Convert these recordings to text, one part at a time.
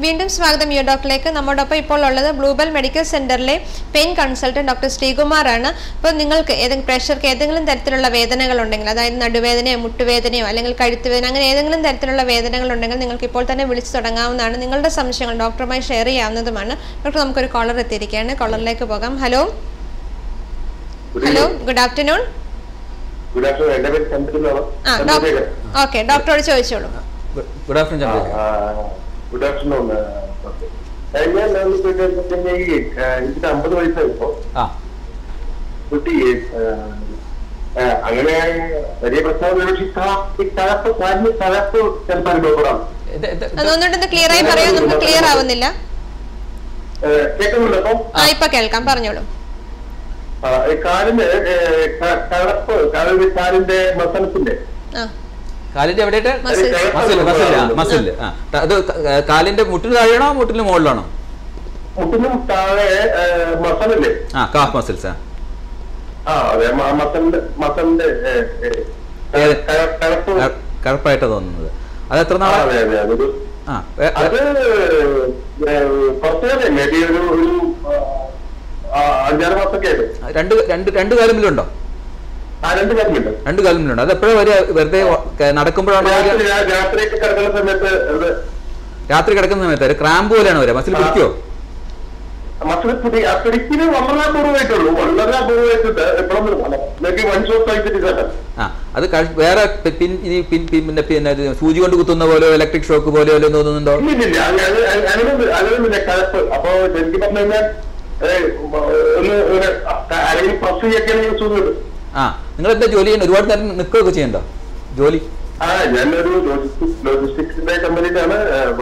വീണ്ടും സ്വാഗതം യു ഡോക്ടറിലേക്ക് നമ്മോടൊപ്പം ഇപ്പോൾ ഉള്ളത് ബ്ലൂബൽ മെഡിക്കൽ സെന്ററിലെ പെയിൻ കൺസൾട്ടന്റ് ഡോക്ടർ ശ്രീകുമാറാണ് അപ്പോൾ നിങ്ങൾക്ക് ഏതെങ്കിലും പ്രഷർക്ക് ഏതെങ്കിലും തരത്തിലുള്ള വേദനകൾ ഉണ്ടെങ്കിൽ അതായത് നടുവേദനയോ മുട്ടുവേദനയോ അല്ലെങ്കിൽ കഴുത്ത് വേദന അങ്ങനെ ഏതെങ്കിലും തരത്തിലുള്ള വേദനകൾ ഉണ്ടെങ്കിൽ നിങ്ങൾക്ക് ഇപ്പോൾ തന്നെ വിളിച്ചു തുടങ്ങാവുന്നതാണ് നിങ്ങളുടെ സംശയങ്ങൾ ഡോക്ടറുമായി ഷെയർ ചെയ്യാവുന്നതുമാണ് ഡോക്ടർ നമുക്കൊരു കോളർ എത്തിയിരിക്കുകയാണ് കോളറിലേക്ക് പോകാം hello hello good afternoon good afternoon എന്റെ പേര് ചന്ദ്രനാണ് ആ ഡോക്ടർ ഓക്കെ ഡോക്ടറോട് ചോദിച്ചോളൂ good afternoon Chandrasekhar good afternoon ഞാൻ ഞാൻ ഈ എനിക്ക് അമ്പത് വയസ്സായിപ്പോ ആ കുട്ടി ആ, അങ്ങനെ വലിയ പ്രശ്നം പക്ഷേ ഈ ത- ഈ തകപ്പ് കാലിന് തകപ്പ് ചിലപ്പോൾ അനുഭവപ്പെടാം ഇത് ഇത് ഇത് അതൊന്നുകൊണ്ടൊന്ന് ക്ലിയർ ആയി പറയാൻ നമുക്ക് ക്ലിയർ ആവുന്നില്ല ഏ, കേൾക്കുന്നുണ്ട് അപ്പം ആ ഇപ്പൊ കേൾക്കാം പറഞ്ഞോളൂ ആ, ഈ കാലിന് ഏ, ക- തകപ്പ് കാലിന് കാലിന്റെ മസനത്തിന്റെ ആ കാലിന്റെ എവിടെയായിട്ട് Muscles. മസിൽ മസിൽ ആ മസിൽ ആ ത- അത് ക- കാലിന്റെ മുട്ടിന് താഴെയാണോ മുട്ടിന് മുകളിലാണോ മുട്ടിനും താഴെ ഏ, മസലില്ലേ ആ കാഫ് മസിൽസ് ആ ആ അതെ മ- മസലിന്റെ മസലിന്റെ ഏ, ഏ, ഏത്? ക- കഴപ്പ് ക- കറുപ്പായിട്ടാ തോന്നുന്നത് അത് എത്ര ആ, നാളെ അതെ അതെ അതൊരു ആ വേ- അത് കുറച്ചേറെ മേ ബി ഒരു ഒരു ആ, അഞ്ചാറ് മാസമൊക്കെ ആയിട്ട് രണ്ട് രണ്ട് രണ്ട് കാലമിലുണ്ടോ ആ രണ്ട് കാര്യമുണ്ട് രണ്ട് കാലമിലുണ്ട് അത് എപ്പോഴും വരിക വെറുതെ ഒ- ക- നടക്കുമ്പോഴാണോ വരിക രാത്രി രാ- രാത്രിയൊക്കെ കിടക്കുന്ന സമയത്ത് അത് രാത്രി കിടക്കുന്ന സമയത്ത് ഒരു ക്രാമ്പ് പോലെയാണ് വരിക മസിൽ പിടിക്കോ മസിൽ പിടി ആ പിടിക്കല് വളരെ അപൂർവമായിട്ടുള്ളൂ വളരെ അപൂർവമായിട്ടുണ്ട് എപ്പോഴും മേ ബി വൺ ഷോട്ട് ആയിട്ട് ആ അത് കഴി- വേറെ പി- പിൻ ഈ പിൻ പിൻ- പിന്നെ പിന്നെ ഇത് സൂചി കൊണ്ട് കുത്തുന്ന പോലെ ഇലക്ട്രിക് ഷോക്ക് പോലെ വല്ലതും തോന്നുന്നുണ്ടോ ഇല്ലില്ല അങ്ങനെ അങ്ങനെയൊന്നുമില്ല കഴപ്പ് അപ്പൊ എനിക്ക് പറഞ്ഞു കഴിഞ്ഞാൽ ഏ, ഒന്ന് ഒരു ആരെങ്കിലും പ്രസ് ചെയ്യൊക്കെയാണെങ്കിൽ സുഖം കിട്ടും ആ നിങ്ങൾ എന്താ ജോലി ചെയ്യുന്നത് ഒരുപാട് നേരം നിൽക്കുകയൊക്കെ ചെയ്യണ്ടോ ജോലി ആ ഞാനൊരു ലോജിസ്റ്റിക്സ് ലോജിസ്റ്റിക്സിന്റെ കമ്പനിയിലാണ്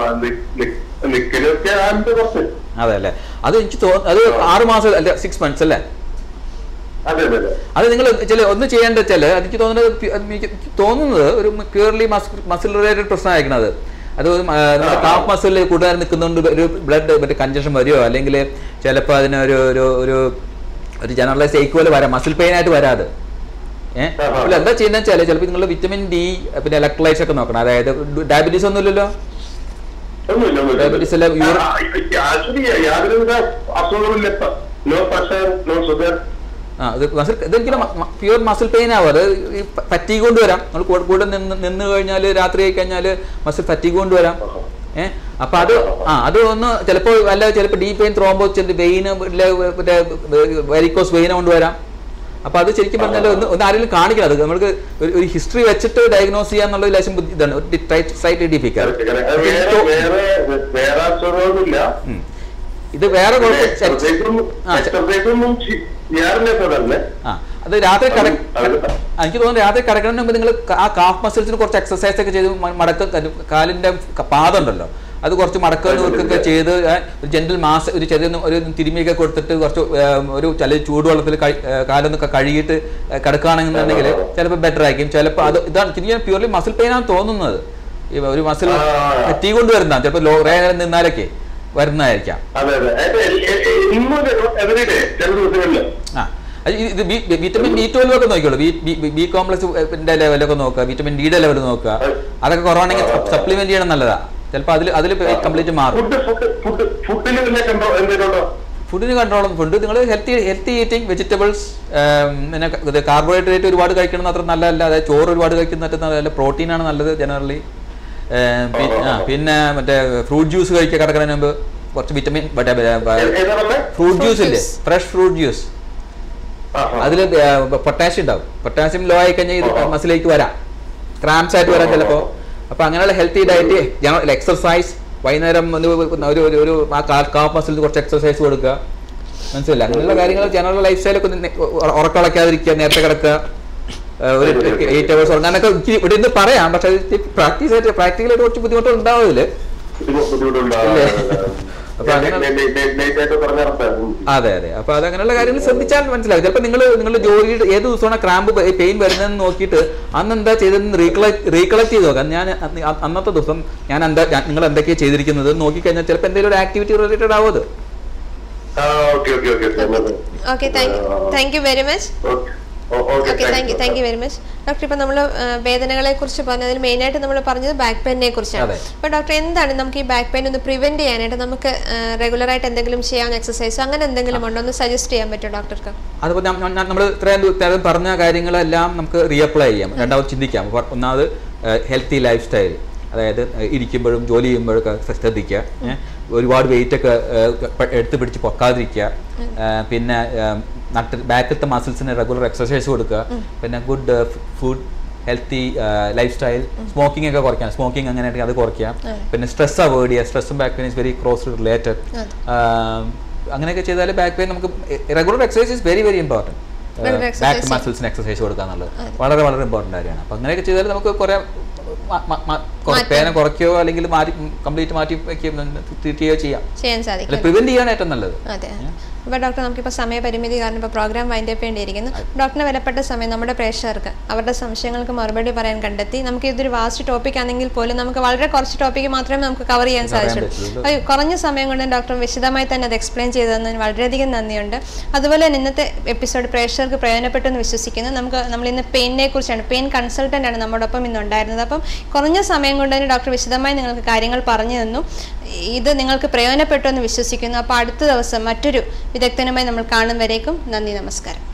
നിക്കലൊക്കെ ആണ്ട് കുറച്ച് അതെ അല്ലേ അത് എനിക്ക് തോന്നുന്നു അത് ആറ് മാസം അല്ല സിക്സ് മന്ത്സ് അല്ലേ അതെ അതെ അതെ അത് നിങ്ങൾ ചില ഒന്ന് ചെയ്യേണ്ട വെച്ചാൽ എനിക്ക് തോന്നുന്നത് പി- അത് എനിക്ക് തോന്നുന്നത് ഒരു പ്യൂർലി മസിൽ റിലേറ്റഡ് പ്രശ്നമായിരിക്കണത് അത് ഒരു, ആ, നമ്മുടെ കാഫ് മസിൽ കൂടുതൽ നിൽക്കുന്നുണ്ട് ഒരു ബ്ലഡ് മറ്റേ കഞ്ചഷൻ വരുമോ അല്ലെങ്കിൽ ചിലപ്പോൾ അതിനൊരു ഒരു ഒരു ഒരു ജനറലൈസ് ഏക്ക് പോലെ വരാം മസിൽ പെയിൻ ആയിട്ട് വരാതെ ഏഹ് അപ്പോൾ എന്താ ചെയ്യുന്നത് വെച്ചാൽ ചിലപ്പോൾ നിങ്ങൾ വിറ്റമിൻ ഡി പിന്നെ ഇലക്ട്രോലൈറ്റ്സ് ഒക്കെ നോക്കണം അതായത് ഡയബറ്റീസ് ഒന്നുമില്ലല്ലോ ഒന്നുമില്ല Diabetes അല്ല, യൂറി- ആക്ച്വലി യാതൊരുവിധ അസുഖങ്ങളില്ല നോ പ്രഷർ നോ ഷുഗർ ആ ഇത് മസിൽ ഇതെനിക്ക് പ്യുവർ മസിൽ പെയിൻ ആവും അത് ഈ ഫറ്റീഗ് കൊണ്ട് വരാം നമ്മൾ കൂടെ കൂടെ നിന്ന് നിന്ന് കഴിഞ്ഞാൽ രാത്രി ആയി കഴിഞ്ഞാൽ മസിൽ ഫറ്റീഗ് കൊണ്ട് വരാം ഏഹ് അപ്പൊ അത് ആ അത് ഒന്ന് ചിലപ്പോൾ വല്ല ചിലപ്പോൾ ഡീ പെയിൻ ത്രോംബോ വെയിന് മറ്റേ വെരിക്കോസ് വെയിനെ കൊണ്ടുവരാം അപ്പൊ അത് ശരിക്കും പറഞ്ഞാൽ ഒന്ന് ഒന്ന് ആരെങ്കിലും കാണിക്കണം അത് നമുക്ക് ഒരു- ഒരു ഹിസ്റ്ററി വെച്ചിട്ട് ഡയഗ്നോസ് ചെയ്യാന്നുള്ളത് ലേശം ബുദ്ധി ഇതാണ് സൈറ്റ് ഡിഫിക്കൽട്ട് വേറെ വേറെ വേറെ അസുഖമൊന്നുമില്ല ഇത് വേറെ കുഴപ്പം എക്സർസൈസൊന്നും ആ, ചെ- എക്സർസൈസൊന്നും ചെയ്യാറില്ല സാറല്ലേ ആ അത് രാത്രി കട അത് ആ, എനിക്ക് തോന്നുന്നു രാത്രി കിടക്കുന്നതിന് മുമ്പ് നിങ്ങൾ ആ കാഫ് മസിൽസിന് കുറച്ച് എക്സസൈസ് ഒക്കെ ചെയ്ത് മ- മടക്ക ക- കാലിന്റെ ക- പാദം ഉണ്ടല്ലോ അത് കുറച്ച് മടക്ക നൂർക്കൊക്കെ ചെയ്ത് ഏ, ഒരു ജെന്റിൽ മാസ് ഒരു ചെറിയ ഒന്ന് ഒരു തിരുമിയൊക്കെ കൊടുത്തിട്ട് കുറച്ച് ഏ, ഒരു ചില ചൂടുവെള്ളത്തിൽ കഴി- ഏ, കാലൊന്നൊക്കെ കഴുകിയിട്ട് ഏ, കിടക്കുകയാണെന്നുണ്ടെങ്കിൽ ചിലപ്പോൾ ബെറ്റർ ആയിരിക്കും ചിലപ്പോൾ അത് ഇതാണ് ശരിക്കും പ്യൂർലി മസിൽ പെയിൻ ആണ് തോന്നുന്നത് ഈ ഒരു മസിൽ ആ. തീ കൊണ്ട് വരുന്നതാണ് ചിലപ്പോൾ ലോ റേ നേരം നിന്നാലൊക്കെ വരുന്നതായിരിക്കാം അതെ അതെ അതെ ഇന്നും എവരിഡേ ചില ദിവസങ്ങളില് ആ അത് ഇത് ഇത് വി- വിറ്റമിൻ ബി ട്വൽവ് ഒക്കെ നോക്കിയോളൂ ബി ബി- ബി കോംപ്ലക്സ് ലെവലൊക്കെ നോക്കുക വിറ്റമിൻ ഡിയുടെ ലെവൽ നോക്കുക അതൊക്കെ കുറവാണെങ്കിൽ സപ്ലിമെന്റ് ചെയ്യണം നല്ലതാ ചിലപ്പോൾ അതിൽ അതിൽ കംപ്ലീറ്റ് മാറും ഫുഡ് ഫുഡ് ഫുഡ് ഫുഡിൽ വല്ല കണ്ടോ എന്തെങ്കിലും ഫുഡിന് കൺട്രോളും ഫുഡ് നിങ്ങൾ ഹെൽത്തി ഹെൽത്തി ഈറ്റിംഗ് വെജിറ്റബിൾസ് പിന്നെ ക- ഇത് കാർബോഹൈഡ്രേറ്റ് ഒരുപാട് കഴിക്കുന്നത് അത്ര നല്ലതല്ല അതായത് ചോറ് ഒരുപാട് കഴിക്കുന്നത് അത്ര നല്ലതല്ല പ്രോട്ടീനാണ് നല്ലത് ജനറലി ആ പിന്നെ മറ്റേ ഫ്രൂട്ട് ജ്യൂസ് കഴിക്കുക കിടക്കുന്നതിന് മുമ്പ് കുറച്ച് വിറ്റമിൻ മറ്റേ ഏതാ പറഞ്ഞേ ഫ്രൂട്ട് ജ്യൂസ് ഇല്ലേ juice. ഫ്രഷ് ഫ്രൂട്ട് ജ്യൂസ് ആ, ആ. അതിൽ പൊട്ടാഷ്യം ഉണ്ടാവും പൊട്ടാഷ്യം ലോ ആയി കഴിഞ്ഞാൽ ഇത് ഓ. മസിലേക്ക് വരാം ക്രാംസ് ആയിട്ട് വരാം ചിലപ്പോൾ അപ്പൊ അങ്ങനെയുള്ള ഹെൽത്തി ഡയറ്റ് ജനറൽ എക്സർസൈസ് വൈകുന്നേരം ഒന്ന് ഒരു ഒരു ഒരു ആ കാഫ് മസിൽ കുറച്ച് എക്സർസൈസ് കൊടുക്കുക മനസ്സിലായില്ല അങ്ങനെയുള്ള കാര്യങ്ങൾ ജനറൽ ലൈഫ് സ്റ്റൈലൊക്കെ ഒന്ന് ഉറക്കളക്കാതിരിക്കുക നേരത്തെ കിടക്കുക ഏഹ് ഒരു എയ്റ്റ് അവേഴ്സ് ഉറങ്ങാനൊക്കെ എനിക്ക് ഇവിടെ നിന്ന് പറയാം പക്ഷെ പ്രാക്ടീസ് ആയിട്ട് പ്രാക്ടിക്കലായിട്ട് കുറച്ച് ബുദ്ധിമുട്ടുകൾ ഉണ്ടാവില്ല ബുദ്ധിമുട്ട് ബുദ്ധിമുട്ടുണ്ടാവും. ഇല്ലേ? അതെ, അതെ. അപ്പൊ അങ്ങനെ- ലേ- ലേ- ലേ- late ആയിട്ട് പറഞ്ഞിറക്കാം. അതെ അതെ അപ്പൊ അത് അങ്ങനെയുള്ള കാര്യങ്ങൾ ശ്രദ്ധിച്ചാൽ മനസ്സിലാവും ചിലപ്പോൾ നിങ്ങൾ നിങ്ങളുടെ ജോലിയുടെ ഏത് ദിവസമാണ് ക്രാമ്പ് പെയിൻ വരുന്നതെന്ന് നോക്കിയിട്ട് അന്ന് എന്താ ചെയ്തതെന്ന് റീകളക്ട് റീകളക്ട് ചെയ്ത് നോക്കാം ഞാൻ അന്ന് അ- അന്നത്തെ ദിവസം ഞാൻ എന്താ ഞാൻ- നിങ്ങൾ എന്തൊക്കെയാണ് ചെയ്തിരിക്കുന്നത് എന്ന് നോക്കിക്കഴിഞ്ഞാൽ ചിലപ്പോൾ എന്തെങ്കിലും ഒരു ആക്ടിവിറ്റി റിലേറ്റഡ് ആവും അത് ആ, okay, okay, okay, okay. Okay thank thank you very much Okay. Okay okay thank you thank you very much doctor ഇപ്പൊ നമ്മൾ വേദനകളെ കുറിച്ച് പറഞ്ഞതിൽ മെയിൻ ആയിട്ട് നമ്മൾ പറഞ്ഞത് ബാക്ക് പെയിനെ കുറിച്ചാണ് അതെ. അപ്പൊ ഡോക്ടർ എന്താണ് നമുക്ക് ഈ ബാക്ക് പെയിൻ ഒന്ന് പ്രിവെന്റ് ചെയ്യാനായിട്ട് നമുക്ക് റെഗുലർ ആയിട്ട് എന്തെങ്കിലും ചെയ്യാവുന്ന എക്സസൈസ് അങ്ങനെ എന്തെങ്കിലും ഉണ്ടോ ഒന്ന് സജസ്റ്റ് ചെയ്യാൻ പറ്റുമോ ഡോക്ടർക്ക് അതുപോലെ നമ്മൾ ഇത്രയും ഇത്രയും പറഞ്ഞ കാര്യങ്ങളെല്ലാം നമുക്ക് റീഅപ്ലൈ ചെയ്യാം രണ്ടാമത് ചിന്തിക്കാം അപ്പൊ ഒന്നാമത് ഹെൽത്തി ലൈഫ് സ്റ്റൈൽ അതായത് ഏഹ്, ഇരിക്കുമ്പോഴും ജോലി ചെയ്യുമ്പോഴൊക്കെ ശ്രദ്ധിക്കുക ഏഹ്, ഒരുപാട് വെയിറ്റ് ഒക്കെ ഏഹ്, പ- എടുത്ത് പിടിച്ച് പൊക്കാതിരിക്കുക ഏഹ്, പിന്നെ ഏഹ്, നട്ട് ബാക്കിലത്തെ മസിൽസിന് റെഗുലർ എക്സസൈസ് കൊടുക്കുക പിന്നെ good food healthy lifestyle smoking ഒക്കെ കുറയ്ക്കാം സ്മോക്കിംഗ് അങ്ങനെ അത് കുറയ്ക്കാം പിന്നെ സ്ട്രെസ് അവോയ്ഡ് ചെയ്യുക സ്ട്രെസ്സും back pain is very close related അങ്ങനെയൊക്കെ ചെയ്താൽ ബാക്ക് പെയിൻ നമുക്ക് regular exercise is very very important Regular back exercise. മസിൽസിന് എക്സസൈസ് കൊടുക്കുക എന്നുള്ളത് വളരെ വളരെ ഇമ്പോർട്ടൻ്റ് കാര്യമാണ് അപ്പം അങ്ങനെയൊക്കെ ചെയ്താൽ നമുക്ക് കുറേ പേന കുറയ്ക്കുകയോ അല്ലെങ്കിൽ മാറ്റി കംപ്ലീറ്റ് മാറ്റി വയ്ക്കുകയോ ട്രീറ്റ് ചെയ്യുകയോ ചെയ്യാം ചെയ്യാൻ സാധിക്കും അല്ല പ്രിവെന്റ് ചെയ്യാൻ ഏറ്റവും നല്ലത് അതെ അപ്പോൾ ഡോക്ടർ നമുക്കിപ്പോൾ സമയപരിമിതി കാരണം ഇപ്പോൾ പ്രോഗ്രാം വൈൻഡ് അപ്പ് ചെയ്യേണ്ടിയിരിക്കുന്നു ഡോക്ടറിന് വിലപ്പെട്ട സമയം നമ്മുടെ പ്രേക്ഷകർക്ക് അവരുടെ സംശയങ്ങൾക്ക് മറുപടി പറയാൻ കണ്ടെത്തി നമുക്ക് ഇതൊരു വാസ്റ്റ് ടോപ്പിക് ആണെങ്കിൽ പോലും നമുക്ക് വളരെ കുറച്ച് ടോപ്പിക്ക് മാത്രമേ നമുക്ക് കവർ ചെയ്യാൻ സാധിച്ചുള്ളൂ പറ്റുള്ളൂ. അപ്പോൾ കുറഞ്ഞ സമയം കൊണ്ട് ഡോക്ടർ വിശദമായി തന്നെ അത് എക്സ്പ്ലെയിൻ ചെയ്തു തന്നതിന് വളരെയധികം നന്ദിയുണ്ട് അതുപോലെ തന്നെ ഇന്നത്തെ എപ്പിസോഡ് പ്രേക്ഷകർക്ക് പ്രയോജനപ്പെട്ടു എന്ന് വിശ്വസിക്കുന്നു നമുക്ക് നമ്മൾ ഇന്ന് പെയിനെ കുറിച്ചാണ് പെയിൻ കൺസൾട്ടൻ്റ് ആണ് നമ്മോടൊപ്പം ഇന്ന് ഉണ്ടായിരുന്നത് അപ്പം കുറഞ്ഞ സമയം കൊണ്ട് തന്നെ ഡോക്ടർ വിശദമായി നിങ്ങൾക്ക് കാര്യങ്ങൾ പറഞ്ഞു തന്നു ഇത് നിങ്ങൾക്ക് പ്രയോജനപ്പെട്ടു എന്ന് വിശ്വസിക്കുന്നു അപ്പോൾ അടുത്ത ദിവസം മറ്റൊരു വിദഗ്ധനുമായി നമ്മൾ കാണും വരേക്കും നന്ദി നമസ്കാരം